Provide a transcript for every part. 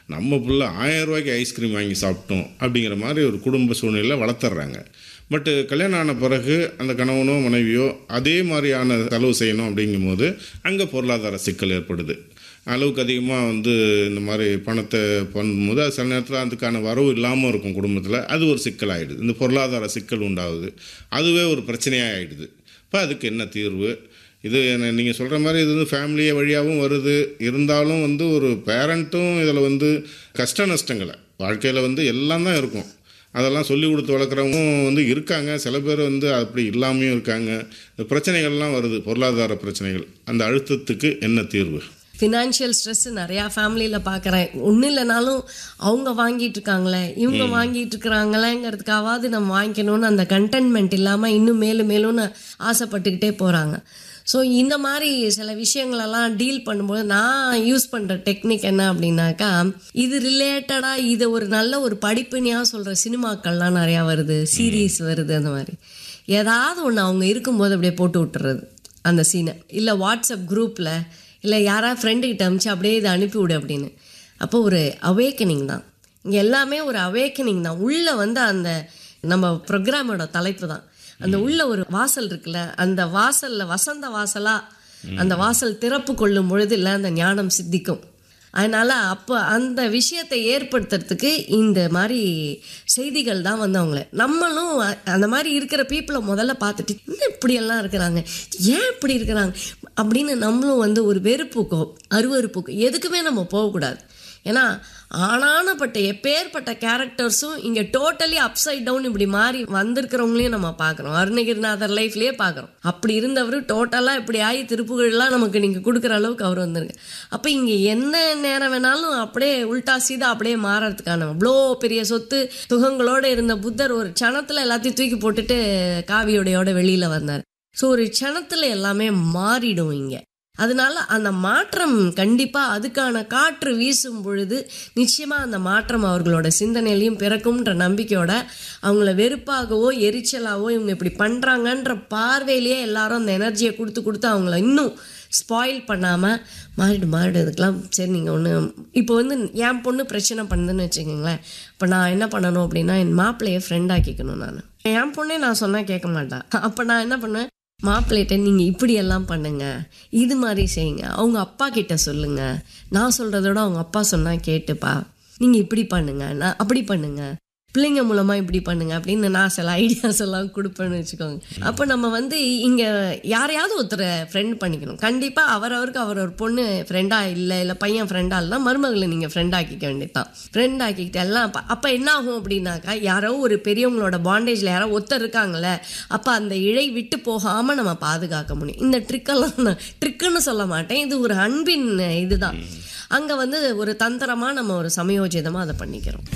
நம்ம பிள்ளை ஆயிரம் ரூபாய்க்கு ஐஸ்கிரீம் வாங்கி சாப்பிட்டோம் அப்படிங்கிற மாதிரி ஒரு குடும்ப சூழ்நிலை வளர்த்துட்றாங்க பட்டு கல்யாணம் ஆன பிறகு அந்த கணவனோ மனைவியோ அதே மாதிரியான செலவு செய்யணும் அப்படிங்கும்போது அங்கே பொருளாதார சிக்கல் ஏற்படுது அளவுக்கு அதிகமாக வந்து இந்த மாதிரி பணத்தை பண்ணும்போது அது சில நேரத்தில் அதுக்கான வரவு இல்லாமல் இருக்கும் குடும்பத்தில் அது ஒரு சிக்கல் ஆகிடுது இந்த பொருளாதார சிக்கல் உண்டாகுது அதுவே ஒரு பிரச்சனையாக ஆகிடுது இப்போ அதுக்கு என்ன தீர்வு இது நீங்கள் சொல்கிற மாதிரி இது வந்து ஃபேமிலியை வழியாகவும் வருது இருந்தாலும் வந்து ஒரு பேரண்ட்டும் இதில் வந்து கஷ்ட நஷ்டங்களை வாழ்க்கையில் வந்து எல்லாம் தான் இருக்கும் அதெல்லாம் சொல்லி கொடுத்து வளர்க்குறவங்க வந்து இருக்காங்க சில பேர் வந்து அப்படி இல்லாமையும் இருக்காங்க இந்த பிரச்சனைகள்லாம் வருது பொருளாதார பிரச்சனைகள் அந்த அழுத்தத்துக்கு என்ன தீர்வு ஃபினான்ஷியல் ஸ்ட்ரெஸ் நிறையா ஃபேமிலியில் பார்க்குறேன் ஒன்றும் இல்லைனாலும் அவங்க வாங்கிட்டு இருக்காங்களே இவங்க வாங்கிட்டு இருக்கிறாங்களேங்கிறதுக்காவது நம்ம வாங்கிக்கணும்னு அந்த கண்டென்ட்மெண்ட் இல்லாமல் இன்னும் மேலும் மேலும்னு ஆசைப்பட்டுக்கிட்டே போகிறாங்க ஸோ இந்த மாதிரி சில விஷயங்களெல்லாம் டீல் பண்ணும்போது நான் யூஸ் பண்ணுற டெக்னிக் என்ன அப்படின்னாக்கா இது ரிலேட்டடாக இது ஒரு நல்ல ஒரு படிப்பினியாக சொல்கிற சினிமாக்கள்லாம் நிறையா வருது சீரீஸ் வருது அந்த மாதிரி ஏதாவது ஒன்று அவங்க இருக்கும்போது அப்படியே போட்டு விட்டுறது அந்த சீனை இல்லை வாட்ஸ்அப் குரூப்பில் இல்லை யாராவது ஃப்ரெண்டுக்கிட்ட அனுப்பிச்சு அப்படியே இதை அனுப்பிவிடு அப்படின்னு அப்போ ஒரு அவேக்கனிங் தான் இங்கே எல்லாமே ஒரு அவேக்கனிங் தான் உள்ளே வந்து அந்த நம்ம ப்ரோக்ராமோட தலைப்பு தான் அந்த உள்ள ஒரு வாசல் இருக்குல்ல அந்த வாசலில் வசந்த வாசலாக அந்த வாசல் திறப்பு கொள்ளும் பொழுது இல்லை அந்த ஞானம் சித்திக்கும் அதனால் அப்போ அந்த விஷயத்தை ஏற்படுத்துறதுக்கு இந்த மாதிரி செய்திகள் தான் வந்து அவங்கள நம்மளும் அ- அந்த மாதிரி இருக்கிற பீப்புளை முதல்ல பார்த்துட்டு இன்னும் இப்படியெல்லாம் இருக்கிறாங்க ஏன் இப்படி இருக்கிறாங்க அப்படின்னு நம்மளும் வந்து ஒரு வெறுப்புக்கோ அருவருப்புக்கோ எதுக்குமே நம்ம போகக்கூடாது ஏன்னா ஆனானப்பட்ட எப்பேற்பட்ட கேரக்டர்ஸும் இங்கே டோட்டலி அப்சைட் டவுன் இப்படி மாறி வந்திருக்கிறவங்களையும் நம்ம பார்க்குறோம் அருணகிரிநாதர் லைஃப்லேயே பார்க்குறோம் அப்படி இருந்தவர் டோட்டலாக இப்படி ஆகி திருப்புகள்லாம் நமக்கு நீங்கள் கொடுக்குற அளவுக்கு அவர் வந்துருங்க அப்போ இங்கே என்ன நேரம் வேணாலும் அப்படியே உல்டா சீதா அப்படியே மாறறதுக்கான அவ்வளோ பெரிய சொத்து சுகங்களோடு இருந்த புத்தர் ஒரு க்ஷணத்தில் எல்லாத்தையும் தூக்கி போட்டுட்டு காவியோடையோட வெளியில் வந்தார் ஸோ ஒரு க்ஷணத்தில் எல்லாமே மாறிடும் இங்கே அதனால அந்த மாற்றம் கண்டிப்பாக அதுக்கான காற்று வீசும் பொழுது நிச்சயமாக அந்த மாற்றம் அவர்களோட சிந்தனையிலையும் பிறக்கும்ன்ற நம்பிக்கையோட அவங்கள வெறுப்பாகவோ எரிச்சலாகவோ இவங்க இப்படி பண்ணுறாங்கன்ற பார்வையிலேயே எல்லாரும் அந்த எனர்ஜியை கொடுத்து கொடுத்து அவங்கள இன்னும் ஸ்பாயில் பண்ணாமல் மாறிடு மாறிடு இதுக்கெல்லாம் சரி நீங்கள் ஒன்று இப்போ வந்து என் பொண்ணு பிரச்சனை பண்ணுதுன்னு வச்சுக்கோங்களேன் இப்போ நான் என்ன பண்ணணும் அப்படின்னா என் மாப்பிள்ளைய ஃப்ரெண்ட் ஆக்கிக்கணும் நான் என் பொண்ணே நான் சொன்னால் கேட்க மாட்டேன் அப்போ நான் என்ன பண்ணுவேன் மாப்பிள்ளைகிட்ட நீங்கள் இப்படியெல்லாம் பண்ணுங்க இது மாதிரி செய்யுங்க அவங்க அப்பா கிட்ட சொல்லுங்க நான் சொல்கிறதோட அவங்க அப்பா சொன்னால் கேட்டுப்பா நீங்கள் இப்படி பண்ணுங்க நான் அப்படி பண்ணுங்க பிள்ளைங்க மூலமாக இப்படி பண்ணுங்க அப்படின்னு நான் சில ஐடியாஸ் எல்லாம் கொடுப்பேன்னு வச்சுக்கோங்க அப்போ நம்ம வந்து இங்கே யாரையாவது ஒருத்தரை ஃப்ரெண்ட் பண்ணிக்கணும் கண்டிப்பாக அவரவருக்கு அவர் ஒரு பொண்ணு ஃப்ரெண்டாக இல்லை இல்லை பையன் ஃப்ரெண்டாக இல்லைனா மருமகளை நீங்கள் ஃப்ரெண்ட் ஆக்கிக்க வேண்டியதுதான் ஃப்ரெண்ட் ஆக்கிக்கிட்டு எல்லாம் அப்போ அப்போ என்ன ஆகும் அப்படின்னாக்கா யாரோ ஒரு பெரியவங்களோட பாண்டேஜில் யாரோ ஒருத்தர் இருக்காங்களே அப்போ அந்த இழை விட்டு போகாமல் நம்ம பாதுகாக்க முடியும் இந்த ட்ரிக்கெல்லாம் நான் ட்ரிக்குன்னு சொல்ல மாட்டேன் இது ஒரு அன்பின் இதுதான் அங்கே வந்து ஒரு தந்திரமாக நம்ம ஒரு சமயோஜிதமாக அதை பண்ணிக்கிறோம்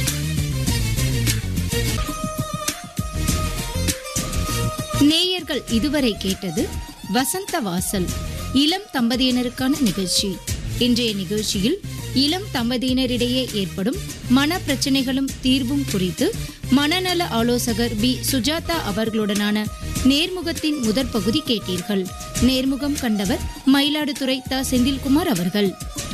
நேயர்கள் இதுவரை கேட்டது வசந்த வாசல் இளம் தம்பதியினருக்கான நிகழ்ச்சி இன்றைய நிகழ்ச்சியில் இளம் தம்பதியினரிடையே ஏற்படும் மன பிரச்சனைகளும் தீர்வும் குறித்து மனநல ஆலோசகர் பி சுஜாதா அவர்களுடனான நேர்முகத்தின் முதற் பகுதி கேட்டீர்கள் நேர்முகம் கண்டவர் மயிலாடுதுறை த செந்தில்குமார் அவர்கள்